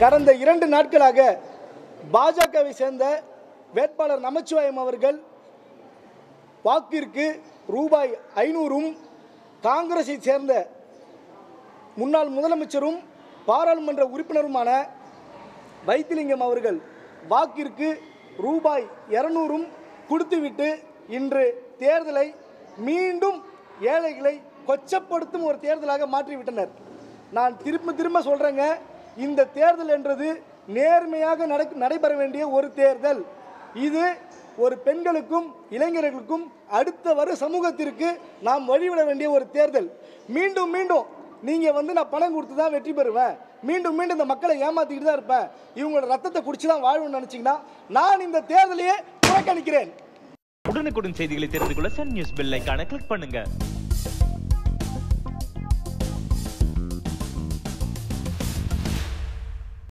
கடந்த இரண்டு நாட்களாக பாஜகவை சேர்ந்த வேட்பாளர் நமச்சிவாயம் அவர்கள் வாக்கிற்கு ரூபாய் ஐநூறும் காங்கிரஸை சேர்ந்த முன்னாள் முதலமைச்சரும் பாராளுமன்ற உறுப்பினருமான வைத்திலிங்கம் அவர்கள் வாக்கிற்கு ரூபாய் இருநூறும் கொடுத்துவிட்டு இன்று தேர்தலை மீண்டும் ஏழைகளை கொச்சப்படுத்தும் ஒரு தேர்தலாக மாற்றிவிட்டனர் நான் திரும்ப திரும்ப சொல்கிறேங்க இந்த தேர்தல் என்றது நேர்மையாக நடக்க நடைபெற வேண்டிய ஒரு தேர்தல் இது ஒரு பெண்களுக்கும் இளைஞர்களுக்கும் அடுத்த வரும் சமூகத்திற்கு நாம் வழிவிட வேண்டிய ஒரு தேர்தல் மீண்டும் மீண்டும் நீங்கள் வந்து நான் பணம் கொடுத்து தான் வெற்றி பெறுவேன் மீண்டும் மீண்டும் இந்த மக்களை ஏமாத்திக்கிட்டு தான் இருப்பேன் இவங்களோட ரத்தத்தை குடிச்சு தான் வாழ்வேன்னு நினச்சிங்கன்னா நான் இந்த தேர்தலையே புறக்கணிக்கிறேன் உடனுக்குடன் செய்திகளை தெரிந்து கொள்ள சன் நியூஸ் பெல் ஐகானை கிளிக் பண்ணுங்க